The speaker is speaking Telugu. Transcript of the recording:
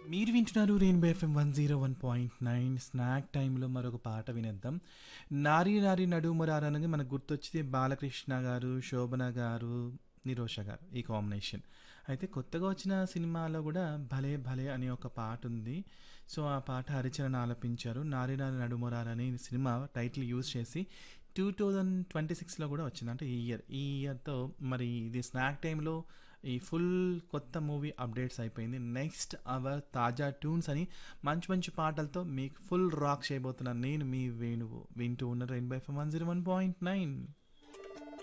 మీరు వింటున్నారు Rainbow FM one zero one point nine snack టైంలో మరొక పాట వినేద్దాం నారీ నారీ నడుమురారు అనగా మనకు గుర్తొచ్చింది బాలకృష్ణ గారు శోభన గారు నిరోష గారు ఈ కాంబినేషన్ అయితే కొత్తగా వచ్చిన సినిమాలో కూడా భలే భలే అనే ఒక పాట ఉంది సో ఆ పాట హరిచరణ్ ఆలపించారు నారీ నారీ నడుమురారు అనే సినిమా టైటిల్ యూజ్ చేసి టూ థౌజండ్ ట్వంటీ సిక్స్లో కూడా వచ్చింది అంటే ఈ ఇయర్ ఈ ఇయర్తో మరి ఇది స్నాక్ టైంలో ఈ ఫుల్ కొత్త మూవీ అప్డేట్స్ అయిపోయింది నెక్స్ట్ అవర్ తాజా ట్యూన్స్ అని మంచి మంచి పాటలతో మీకు ఫుల్ రాక్ చేయబోతున్నాను నేను మీ వేణువు వింటూ ఉన్న Rainbow one zero one point nine